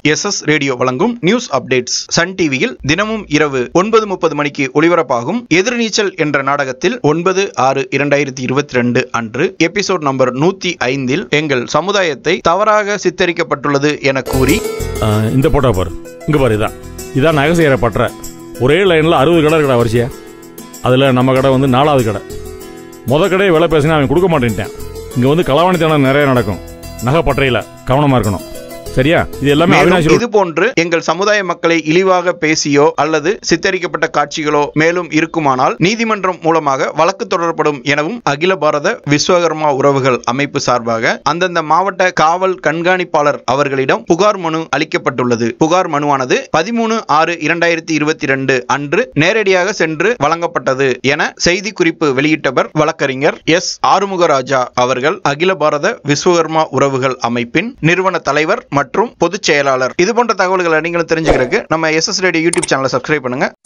S S radio வழங்கும் news updates Sun டிவியில் தினமும் இரவு ஒன்பது முப்பது மணிக்கு ஒளிபரப்பாகும் எதிர்நீச்சல் என்ற நாடகத்தில் ஒன்பது ஆறு இரண்டாயிரத்தி இருபத்தி ரெண்டு அன்று எபிசோட் நம்பர் நூத்தி ஐந்தில் எங்கள் சமுதாயத்தை தவறாக சித்தரிக்கப்பட்டுள்ளது என கூறி ஆ, இந்த போட்டோ பாரு இங்க பாரு இதான் இதான் நகை செய்கிற பற்ற ஒரே லைனில் அறுபது கடை இருக்கடா வரிசையா அதில் நம்ம கடை வந்து நாலாவது கடை முத கடையை விலை பேசினா அவன் கொடுக்க மாட்டேன்ட்டான் இங்கே வந்து களவாணித்தனம் நிறைய நடக்கும் நகை பற்றையில் கவனமாக இருக்கணும் சரியா இது எல்லாமே மேலும் அவினாசி இது போன்று எங்கள் சமுதாய மக்களை இழிவாக பேசியோ அல்லது சித்தரிக்கப்பட்ட காட்சிகளோ மேலும் இருக்குமானால் நீதிமன்றம் மூலமாக வழக்கு தொடரப்படும் எனவும் அகில பாரத விஸ்வகர்மா உறவுகள் அமைப்பு சார்பாக அந்தந்த மாவட்ட காவல் கண்காணிப்பாளர் அவர்களிடம் புகார் மனு அளிக்கப்பட்டுள்ளது புகார் மனுவானது பதிமூணு ஆறு இரண்டாயிரத்தி இருபத்தி ரெண்டு அன்று நேரடியாக சென்று வழங்கப்பட்டது என செய்தி குறிப்பு வெளியிட்டவர் வழக்கறிஞர் எஸ் ஆறுமுகராஜா அவர்கள் அகில பாரத விஸ்வகர்மா உறவுகள் அமைப்பின் நிறுவன தலைவர் மற்றும் பொதுச் செயலாளர் இது போன்ற தகவல்களை நீங்களும் தெரிஞ்சுக்கிறதுக்கு நம்ம எஸ் எஸ் ரேடியோ யூடியூப் சேனலை சப்ஸ்கிரைப் பண்ணுங்க